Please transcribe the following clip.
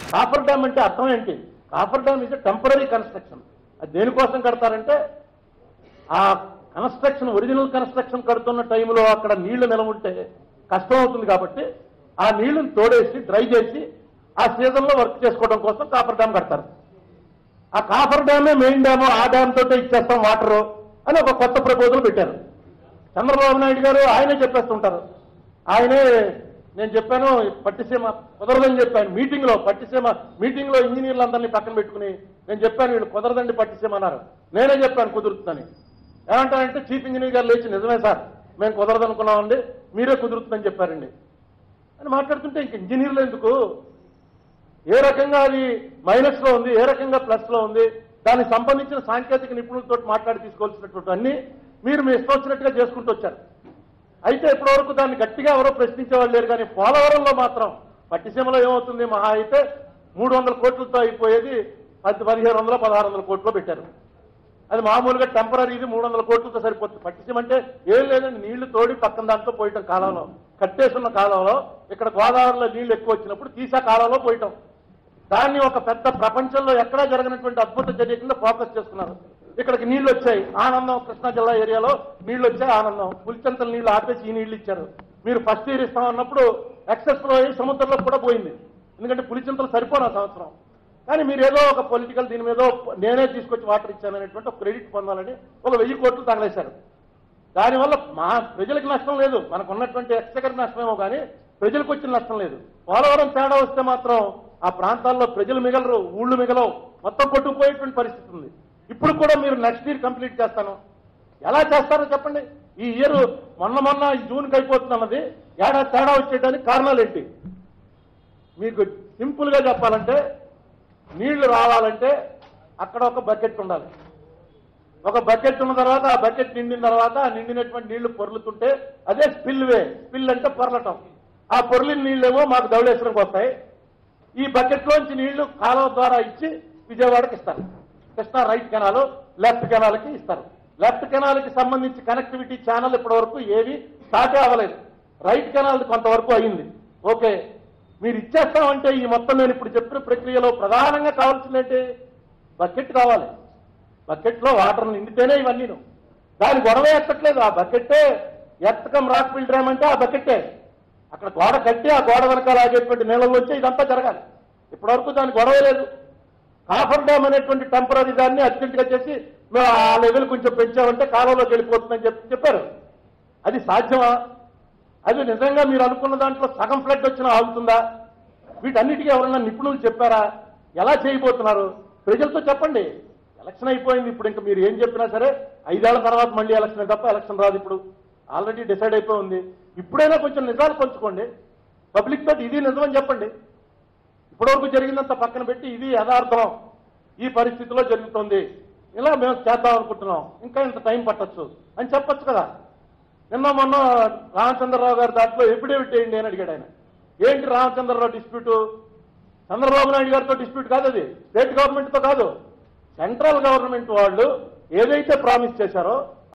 coffer dam అంటే అర్థం ఏంటి coffer dam is temporary construction అది దేనికోసం కడతారంటే ఆ కన్స్ట్రక్షన్ ఒరిజినల్ కన్స్ట్రక్షన్ కడుతున్న టైంలో అక్కడ నీళ్లు నిలవ ఉంటే కష్టం అవుతుంది కాబట్టి ఆ నీళ్లను తోడేసి డ్రై చేసి ఆ సీజన్లో వర్క్ చేసుకోవడం కోసం కాపర్ డ్యామ్ కడతారు ఆ కాపర్ డ్యామే మెయిన్ డ్యామ్ ఆ డ్యామ్ తోటే ఇచ్చేస్తాం వాటర్ అని ఒక కొత్త ప్రపోజల్ పెట్టారు చంద్రబాబు నాయుడు గారు ఆయనే చెప్పేస్తుంటారు ఆయనే నేను చెప్పాను పట్టిసీమ కుదరదని చెప్పాను మీటింగ్ లో పట్టిసీమ మీటింగ్ లో ఇంజనీర్లు అందరినీ పక్కన పెట్టుకుని నేను చెప్పాను వీళ్ళు కుదరదండి పట్టిసీమ అన్నారు నేనే చెప్పాను కుదురుతుందని ఏమంటారంటే చీఫ్ ఇంజనీర్ గారు లేచి నిజమే సార్ మేము కుదరదనుకున్నామండి మీరే కుదురుతుందని చెప్పారండి అని మాట్లాడుతుంటే ఇంక ఇంజనీర్లు ఎందుకు ఏ రకంగా అది మైనస్ లో ఉంది ఏ రకంగా ప్లస్ లో ఉంది దానికి సంబంధించిన సాంకేతిక నిపుణులతో మాట్లాడి తీసుకోవాల్సినటువంటి అన్ని మీరు మీ ఇష్టం వచ్చినట్టుగా చేసుకుంటూ వచ్చారు అయితే ఇప్పటివరకు దాన్ని గట్టిగా ఎవరో ప్రశ్నించేవాళ్ళు లేరు కానీ పోలవరంలో మాత్రం పట్టిసీమలో ఏమవుతుంది మహా అయితే మూడు వందల కోట్లతో అయిపోయేది పది పదిహేను వందల పదహారు వందల కోట్లు పెట్టారు అది మామూలుగా టెంపరీ ఇది మూడు వందల కోట్లతో సరిపోతుంది పట్టిసీమ అంటే ఏం లేదండి నీళ్లు తోడి పక్కన దాంట్లో పోయటం కాలంలో కట్టేసున్న కాలంలో ఇక్కడ గోదావరిలో నీళ్లు ఎక్కువ వచ్చినప్పుడు తీసా కాలంలో పోయటం దాన్ని ఒక పెద్ద ప్రపంచంలో ఎక్కడా జరగనటువంటి అద్భుత చర్య కింద ఫోకస్ చేస్తున్నారు ఇక్కడికి నీళ్లు వచ్చాయి ఆనందం కృష్ణా జిల్లా ఏరియాలో నీళ్లు వచ్చాయి ఆనందం పులిచెంతల నీళ్లు ఆపేసి ఈ నీళ్లు ఇచ్చారు మీరు ఫస్ట్ ఇయర్ ఇస్తామన్నప్పుడు ఎక్సెస్ ఫ్లో అయ్యి సముద్రంలో కూడా పోయింది ఎందుకంటే పులిచెంతలు సరిపోను ఆ సంవత్సరం కానీ మీరు ఏదో ఒక పొలిటికల్ దీని మీద నేనే తీసుకొచ్చి వాటర్ ఇచ్చాననేటువంటి ఒక క్రెడిట్ పొందాలని ఒక వెయ్యి కోట్లు తగలేశారు దానివల్ల మా ప్రజలకు నష్టం లేదు మనకు ఉన్నటువంటి ఎక్స్చకర్ నష్టమేమో కానీ ప్రజలకు వచ్చిన నష్టం లేదు పోలవరం తేడా వస్తే మాత్రం ఆ ప్రాంతాల్లో ప్రజలు మిగలరు ఊళ్ళు మిగలవు మొత్తం కొట్టుకుపోయేటువంటి పరిస్థితి ఉంది ఇప్పుడు కూడా మీరు నెక్స్ట్ ఇయర్ కంప్లీట్ చేస్తాను ఎలా చేస్తారో చెప్పండి ఈ ఇయర్ మొన్న మొన్న ఈ జూన్కి అయిపోతున్నది ఏడాది తేడా వచ్చేయడానికి కారణాలు ఏంటి మీకు సింపుల్ గా చెప్పాలంటే నీళ్లు రావాలంటే అక్కడ ఒక బకెట్ ఉండాలి ఒక బకెట్ ఉన్న తర్వాత ఆ బకెట్ నిండిన తర్వాత ఆ నిండినటువంటి నీళ్లు పొర్లుతుంటే అదే స్పిల్ వే స్పిల్ అంటే పొరలటం ఆ పొర్లిన నీళ్ళేమో మాకు ధవళేశ్వరంకి వస్తాయి ఈ బకెట్లోంచి నీళ్లు కాలువ ద్వారా ఇచ్చి విజయవాడకి ఇస్తారు కృష్ణా రైట్ కెనాల్ లెఫ్ట్ కెనాల్కి ఇస్తారు లెఫ్ట్ కెనాల్కి సంబంధించి కనెక్టివిటీ ఛానల్ ఇప్పటి వరకు ఏవి స్టార్ట్ అవ్వలేదు రైట్ కెనాల్ కొంతవరకు అయింది ఓకే మీరు ఇచ్చేస్తామంటే ఈ మొత్తం నేను ఇప్పుడు చెప్పిన ప్రక్రియలో ప్రధానంగా కావాల్సిందేంటి బకెట్ కావాలి బకెట్లో వాటర్ నిండితేనే ఇవన్నీ దాని గొడవ ఎత్తట్లేదు ఆ బకెట్టే ఎత్తకం రాక్ ఫిల్టర్ ఏమంటే ఆ బకెట్టే అక్కడ గోడ కట్టి ఆ గోడ వెనకాల ఆగేటువంటి నీళ్ళలో వచ్చి ఇదంతా జరగాలి ఇప్పటివరకు దాని గొడవ లేదు కాఫర్ డ్యామ్ అనేటువంటి టెంపరీ దాన్ని అర్జెంట్ గా చేసి మేము ఆ లెవెల్ కొంచెం పెంచామంటే కాలంలోకి వెళ్ళిపోతుందని చెప్పి చెప్పారు అది సాధ్యమా అది నిజంగా మీరు అనుకున్న దాంట్లో సగం ఫ్లడ్ వచ్చినా ఆగుతుందా వీటన్నిటికీ ఎవరన్నా నిపుణులు చెప్పారా ఎలా చేయబోతున్నారు ప్రజలతో చెప్పండి ఎలక్షన్ అయిపోయింది ఇప్పుడు ఇంకా మీరు ఏం చెప్పినా సరే ఐదేళ్ల తర్వాత మళ్ళీ ఎలక్షన్ తప్ప ఎలక్షన్ రాదు ఇప్పుడు ఆల్రెడీ డిసైడ్ అయిపోయి ఉంది ఇప్పుడైనా కొంచెం నిజాలు పంచుకోండి పబ్లిక్ తోటి ఇది నిజమని చెప్పండి ఇప్పటివరకు జరిగిందంత పక్కన పెట్టి ఇది యథార్థం ఈ పరిస్థితిలో జరుగుతుంది ఇలా మేము చేద్దాం అనుకుంటున్నాం ఇంకా ఇంత టైం పట్టొచ్చు అని చెప్పొచ్చు కదా నిన్న మొన్న రామచంద్రరావు గారి దాంట్లో ఎఫిడేవిట్ వేయండి అని అడిగాడు ఆయన ఏంటి రామచంద్రరావు డిస్ప్యూట్ చంద్రబాబు నాయుడు గారితో డిస్ప్యూట్ కాదు అది స్టేట్ గవర్నమెంట్తో కాదు సెంట్రల్ గవర్నమెంట్ వాళ్ళు ఏదైతే ప్రామిస్ చేశారో